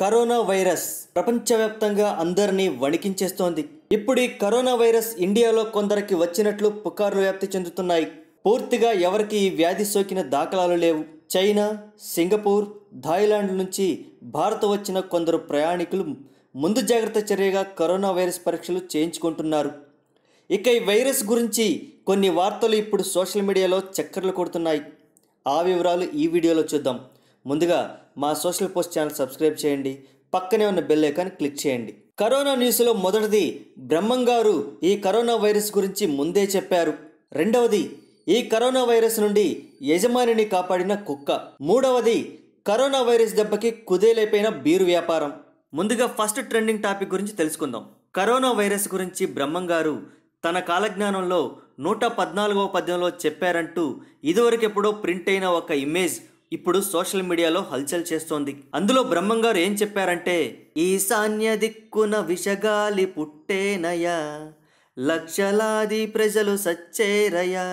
Corona virus ప్రపంచవ్యాప్తంగా అందరినీ వణికించేస్తోంది ఇప్పుడు ఈ కరోనా వైరస్ ఇండియాలో కొందరికి వచ్చినట్లు పుకార్లు వ్యాప్తి చెందుతున్నాయి పూర్తిగా ఎవరికి ఈ వ్యాధి సోకిన దాఖలాలు లేవు చైనా సింగపూర్ థాయిలాండ్ నుంచి భారత్ వచ్చిన కొందరు ప్రయాణికులు ముందు జాగ్రత్త చర్యగా కరోనా వైరస్ పరీక్షలు చేయించుకుంటున్నారు ఇక ఈ వైరస్ గురించి కొన్ని వార్తలు ఇప్పుడు సోషల్ మీడియాలో చక్కర్లు కొడుతున్నాయి ఆ వివరాలు ఈ వీడియోలో చూద్దాం ముందుగా మా సోషల్ పోస్ట్ ఛానల్ సబ్స్క్రైబ్ చేయండి పక్కనే ఉన్న బెల్ ఐకాన్ క్లిక్ చేయండి కరోనా న్యూస్లో మొదటిది బ్రహ్మం గారు ఈ కరోనా వైరస్ గురించి ముందే చెప్పారు రెండవది ఈ కరోనా వైరస్ నుండి యజమానిని కాపాడిన కుక్క మూడవది కరోనా వైరస్ దెబ్బకి కుదేలైపోయిన బీరు వ్యాపారం ముందుగా ఫస్ట్ ట్రెండింగ్ టాపిక్ గురించి తెలుసుకుందాం కరోనా వైరస్ గురించి బ్రహ్మం గారు తన కాలజ్ఞానంలో నూట పద్నాలుగవ పద్యంలో చెప్పారంటూ ఇదివరకెప్పుడో ప్రింట్ అయిన ఒక ఇమేజ్ ఇప్పుడు సోషల్ మీడియాలో హల్చల్ చేస్తోంది అందులో బ్రహ్మం గారు ఏం చెప్పారంటే ఈశాన్య దిక్కున విషగాలి పుట్టేనయా లక్షలాది ప్రజలు సచ్చేరయా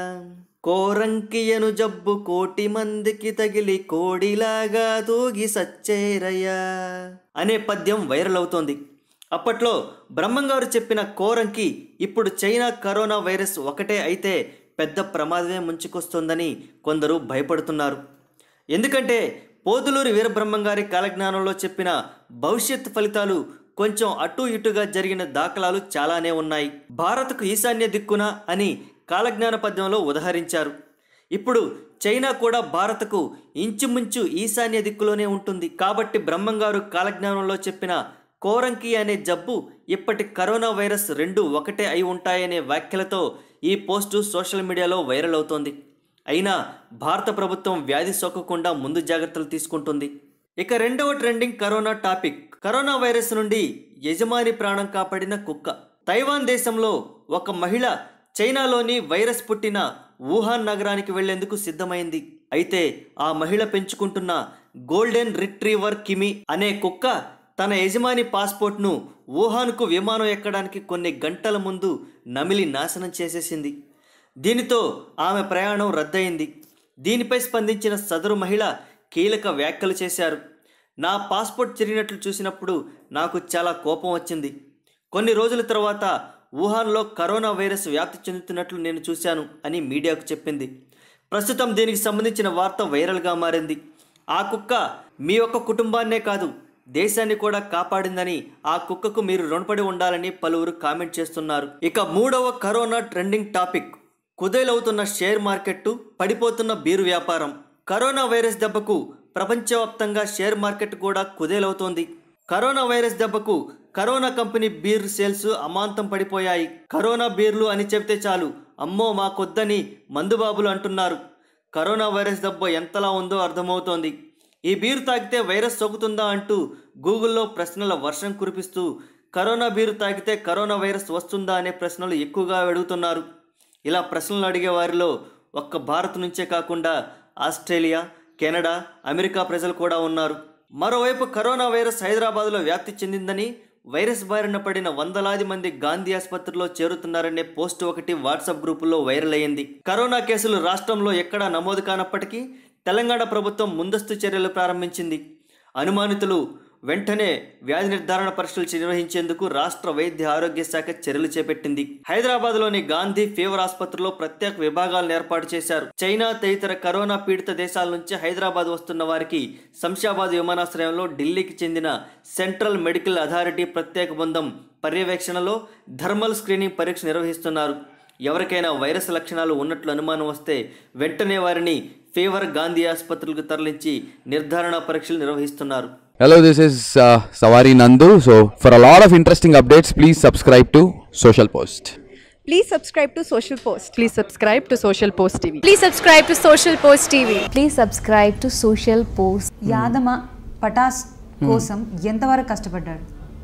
కోరంకియను జబ్బు కోటి మందికి తగిలి కోడిలాగా తూగి సచ్చేరయ్యా అనే పద్యం వైరల్ అవుతోంది అప్పట్లో బ్రహ్మంగారు చెప్పిన కోరంకి ఇప్పుడు చైనా కరోనా వైరస్ ఒకటే అయితే పెద్ద ప్రమాదమే ముంచుకొస్తుందని కొందరు భయపడుతున్నారు ఎందుకంటే పోతులూరి వీరబ్రహ్మంగారి కాలజ్ఞానంలో చెప్పిన భవిష్యత్ ఫలితాలు కొంచెం అటు ఇటుగా జరిగిన దాఖలాలు చాలానే ఉన్నాయి భారత్కు ఈశాన్య దిక్కున అని కాలజ్ఞాన పద్యంలో ఉదహరించారు ఇప్పుడు చైనా కూడా భారత్కు ఇంచుమించు ఈశాన్య దిక్కులోనే ఉంటుంది కాబట్టి బ్రహ్మంగారు కాలజ్ఞానంలో చెప్పిన కోరంకి అనే జబ్బు ఇప్పటి కరోనా వైరస్ రెండు ఒకటే అయి ఉంటాయనే వ్యాఖ్యలతో ఈ పోస్టు సోషల్ మీడియాలో వైరల్ అవుతోంది అయినా భారత ప్రభుత్వం వ్యాధి సోకకుండా ముందు జాగ్రత్తలు తీసుకుంటుంది ఇక రెండవ trending corona topic corona virus నుండి యజమాని ప్రాణం కాపాడిన కుక్క తైవాన్ దేశంలో ఒక మహిళ చైనాలోని వైరస్ పుట్టిన వుహాన్ నగరానికి వెళ్లేందుకు సిద్ధమైంది అయితే ఆ మహిళ పెంచుకుంటున్న గోల్డెన్ రిట్రీవర్ కిమి అనే కుక్క తన యజమాని పాస్పోర్ట్ను వుహాన్కు విమానం ఎక్కడానికి కొన్ని గంటల ముందు నమిలి నాశనం చేసేసింది దీనితో ఆమె ప్రయాణం రద్దయింది దీనిపై స్పందించిన సదరు మహిళ కీలక వ్యాఖ్యలు చేశారు నా పాస్పోర్ట్ చెరిగినట్లు చూసినప్పుడు నాకు చాలా కోపం వచ్చింది కొన్ని రోజుల తర్వాత వుహాన్లో కరోనా వైరస్ వ్యాప్తి చెందుతున్నట్లు నేను చూశాను అని మీడియాకు చెప్పింది ప్రస్తుతం దీనికి సంబంధించిన వార్త వైరల్గా మారింది ఆ కుక్క మీ యొక్క కుటుంబాన్నే కాదు దేశాన్ని కూడా కాపాడిందని ఆ కుక్కకు మీరు రుణపడి ఉండాలని పలువురు కామెంట్ చేస్తున్నారు ఇక మూడవ కరోనా ట్రెండింగ్ టాపిక్ కుదేలవుతున్న షేర్ మార్కెట్టు పడిపోతున్న బీరు వ్యాపారం కరోనా వైరస్ దెబ్బకు ప్రపంచవ్యాప్తంగా షేర్ మార్కెట్ కూడా కుదేలవుతోంది కరోనా వైరస్ దెబ్బకు కరోనా కంపెనీ బీర్ సేల్స్ అమాంతం పడిపోయాయి కరోనా బీర్లు అని చెబితే చాలు అమ్మో మా కొద్దని మందుబాబులు అంటున్నారు కరోనా వైరస్ దెబ్బ ఎంతలా ఉందో అర్థమవుతోంది ఈ బీరు తాగితే వైరస్ సోకుతుందా అంటూ గూగుల్లో ప్రశ్నల వర్షం కురిపిస్తూ కరోనా బీరు తాగితే కరోనా వైరస్ వస్తుందా అనే ప్రశ్నలు ఎక్కువగా అడుగుతున్నారు ఇలా ప్రశ్నలు అడిగే వారిలో ఒక్క భారత్ నుంచే కాకుండా ఆస్ట్రేలియా కెనడా అమెరికా ప్రజలు కూడా ఉన్నారు మరోవైపు కరోనా వైరస్ హైదరాబాద్లో వ్యాప్తి చెందిందని వైరస్ బారిన పడిన వందలాది మంది గాంధీ ఆసుపత్రిలో చేరుతున్నారనే పోస్ట్ ఒకటి వాట్సాప్ గ్రూపుల్లో వైరల్ అయ్యింది కరోనా కేసులు రాష్ట్రంలో ఎక్కడా నమోదు కానప్పటికీ తెలంగాణ ప్రభుత్వం ముందస్తు చర్యలు ప్రారంభించింది అనుమానితులు వెంటనే వ్యాధి నిర్ధారణ పరీక్షలు నిర్వహించేందుకు రాష్ట్ర వైద్య ఆరోగ్య శాఖ చర్యలు చేపట్టింది హైదరాబాద్లోని గాంధీ ఫీవర్ ఆసుపత్రిలో ప్రత్యేక విభాగాలను ఏర్పాటు చేశారు చైనా తదితర కరోనా పీడిత దేశాల నుంచి హైదరాబాద్ వస్తున్న వారికి శంషాబాద్ విమానాశ్రయంలో ఢిల్లీకి చెందిన సెంట్రల్ మెడికల్ అథారిటీ ప్రత్యేక బృందం పర్యవేక్షణలో థర్మల్ స్క్రీనింగ్ పరీక్ష నిర్వహిస్తున్నారు ఎవరికైనా వైరస్ లక్షణాలు ఉన్నట్లు అనుమానం వస్తే వెంటనే వారిని ఫీవర్ గాంధీ ఆసుపత్రులకు తరలించి నిర్ధారణ పరీక్షలు నిర్వహిస్తున్నారు Hello, this is uh, Savari Nandu. So, for a lot of interesting updates, please subscribe to Social Post. Please subscribe to Social Post. Please subscribe to Social Post TV. Please subscribe to Social Post TV. Please subscribe to social post యాదమ పటాస్ కోసం ఎంతవరకు కష్టపడ్డాడు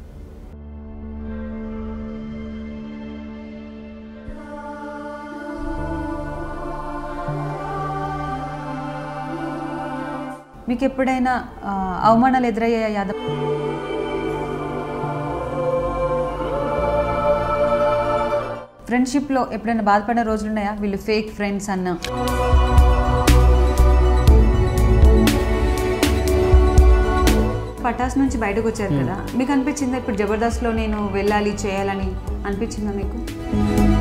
మీకు ఎప్పుడైనా ఆ, అవమానాలు ఎదురయ్యాయా యాదవ్ ఫ్రెండ్షిప్లో ఎప్పుడైనా బాధపడిన రోజులు ఉన్నాయా వీళ్ళు ఫేక్ ఫ్రెండ్స్ అన్న పటాస్ నుంచి బయటకు వచ్చారు కదా మీకు అనిపించిందా ఇప్పుడు జబర్దస్త్లో నేను వెళ్ళాలి చేయాలని అనిపించిందా మీకు